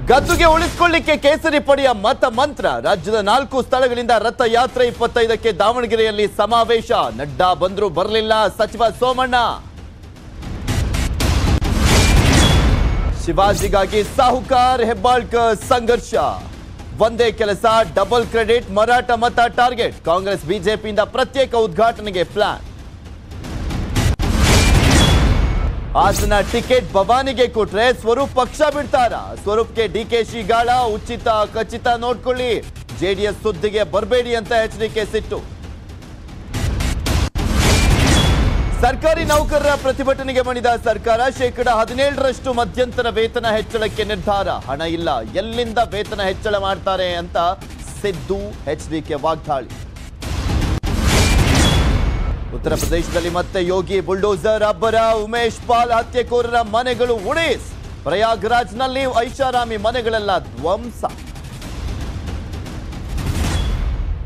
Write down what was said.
ಗದ್ದುಗೆ ಉಳಿಸಿಕೊಳ್ಳಿಕ್ಕೆ ಕೇಸರಿ ಪಡೆಯ ಮತ ಮಂತ್ರ ರಾಜ್ಯದ ನಾಲ್ಕು ಸ್ಥಳಗಳಿಂದ ರಥಯಾತ್ರೆ ಇಪ್ಪತ್ತೈದಕ್ಕೆ ದಾವಣಗೆರೆಯಲ್ಲಿ ಸಮಾವೇಶ ನಡ್ಡಾ ಬಂದ್ರು ಬರಲಿಲ್ಲ ಸಚಿವ ಸೋಮಣ್ಣ ಶಿವಾಜಿಗಾಗಿ ಸಾಹುಕಾರ್ ಹೆಬ್ಬಾಳ್ಕರ್ ಸಂಘರ್ಷ ಒಂದೇ ಕೆಲಸ ಡಬಲ್ ಕ್ರೆಡಿಟ್ ಮರಾಠ ಮತ ಟಾರ್ಗೆಟ್ ಕಾಂಗ್ರೆಸ್ ಬಿಜೆಪಿಯಿಂದ ಪ್ರತ್ಯೇಕ ಉದ್ಘಾಟನೆಗೆ ಪ್ಲಾನ್ ಹಾಸನ ಟಿಕೆಟ್ ಭವಾನಿಗೆ ಕೊಟ್ರೆ ಸ್ವರೂಪ್ ಪಕ್ಷ ಬಿಡ್ತಾರ ಸ್ವರೂಪ್ಗೆ ಡಿಕೆಶಿ ಗಾಳ ಉಚಿತ ಖಚಿತ ನೋಡ್ಕೊಳ್ಳಿ ಜೆಡಿಎಸ್ ಸುದ್ದಿಗೆ ಬರಬೇಡಿ ಅಂತ ಎಚ್ಚರಿಕೆ ಸಿಟ್ಟು ಸರ್ಕಾರಿ ನೌಕರರ ಪ್ರತಿಭಟನೆಗೆ ಮಣಿದ ಸರ್ಕಾರ ಶೇಕಡ ಹದಿನೇಳರಷ್ಟು ಮಧ್ಯಂತರ ವೇತನ ಹೆಚ್ಚಳಕ್ಕೆ ನಿರ್ಧಾರ ಹಣ ಇಲ್ಲ ಎಲ್ಲಿಂದ ವೇತನ ಹೆಚ್ಚಳ ಮಾಡ್ತಾರೆ ಅಂತ ಸಿದ್ದು ಎಚ್ಡಿಕೆ ವಾಗ್ದಾಳಿ ಉತ್ತರ ಪ್ರದೇಶದಲ್ಲಿ ಮತ್ತೆ ಯೋಗಿ ಬುಲ್ಡೋಸರ್ ಅಬ್ಬರ ಉಮೇಶ್ ಪಾಲ್ ಹತ್ಯೆಕೋರರ ಮನೆಗಳು ಉಡೀಸ್ ಪ್ರಯಾಗ್ರಾಜ್ನಲ್ಲಿ ಐಷಾರಾಮಿ ಮನೆಗಳೆಲ್ಲ ಧ್ವಂಸ